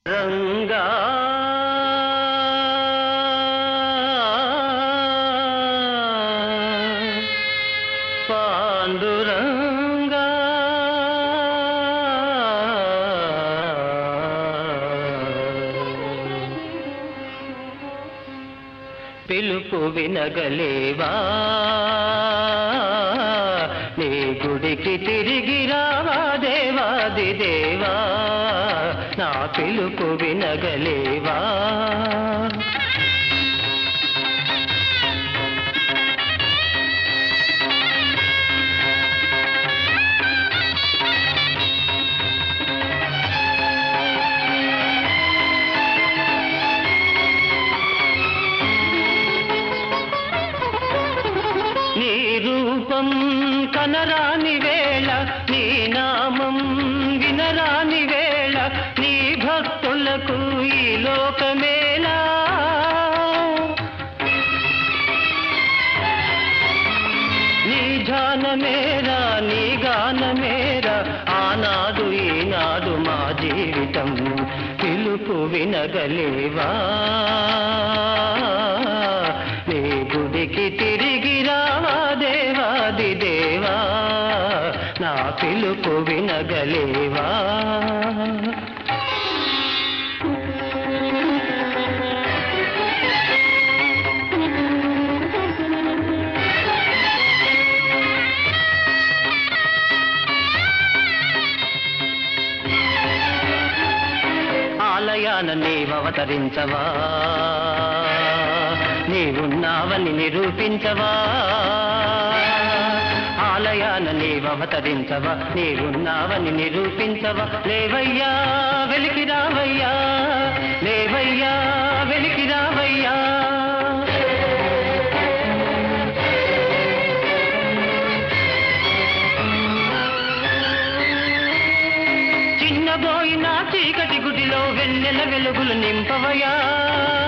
రంగా పాండురంగా పిలుపు వినగలేవా నీ గుడికి తిరిగి రావా దేవాది దేవా నా పిలుపు వినగలేవా నీ రూపం కనరాని వేళ నీ నామం వినరాని వేళ నీ భక్తులకు ఈ లోకమేలా నీ ధ్యానమేరా నీ గానమేరా ఆనాడు ఈనాడు మా జీవితం పిలుపు వినగలేవా నీ గుడికి తిరిగి రావా దేవాది దేవా నా పిలుపు వినగలేవా ఆలయాన నీవవతరించవా నీవున్నావని నిరూపించవా ఆలయాన నీవవతరించవా నీవున్నావని నిరూపించవా లేవయ్యా వెలికి రావయ్యా లేవయ్యా వెలికి రావయ్యా చిన్నబోయిన చీకటి గుడిలో వెన్నెల వెలుగులు నింపవయా